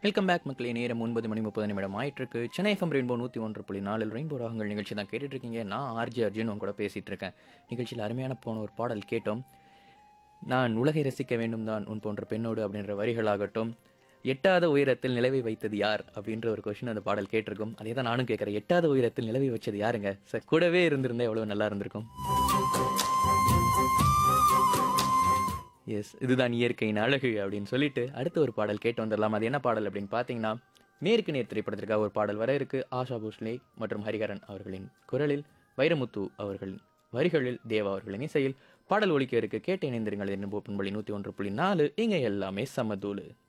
welcome back மக்களே நேரம் ஒன்பது மணி முப்பது நிமிடம் ஆயிட்டிருக்கு சென்னை எஃப்எம் ரெயின்போ நூற்றி ஒன்று புள்ளி நாலில் ரெயின்போ ராகங்கள் நிகழ்ச்சி தான் கேட்டுட்டு இருக்கீங்க நான் ஆர்ஜி அர்ஜுன் உங்க கூட பேசிட்டு இருக்கேன் நிகழ்ச்சியில் அருமையான போன ஒரு பாடல் கேட்டோம் நான் உலகை ரசிக்க வேண்டும் தான் உன் போன்ற பெண்ணோடு அப்படின்ற வரிகளாகட்டும் எட்டாத உயரத்தில் நிலவை வைத்தது யார் அப்படின்ற ஒரு கொஷின் அந்த பாடல் கேட்டிருக்கும் அதே தான் நானும் கேட்குறேன் எட்டாத உயரத்தில் நிலவை வச்சது யாருங்க சார் கூடவே இருந்திருந்தா எவ்வளோ நல்லா இருந்திருக்கும் எஸ் இதுதான் இயற்கையின் அழகு அப்படின்னு சொல்லிட்டு அடுத்த ஒரு பாடல் கேட்டு வந்துடலாம் அது என்ன பாடல் அப்படின்னு பார்த்தீங்கன்னா நேருக்கு நேர் திரைப்படத்திற்காக ஒரு பாடல் வர இருக்கு ஆஷா போஸ்லே மற்றும் ஹரிகரன் அவர்களின் குரலில் வைரமுத்து அவர்களின் வரிகளில் தேவா அவர்களின் இசையில் பாடல் ஒலிக்க இருக்கு கேட்டு இணைந்திருங்கள் என்ன பண்பளி நூற்றி ஒன்று புள்ளி நாலு இங்கே எல்லாமே சமதூளு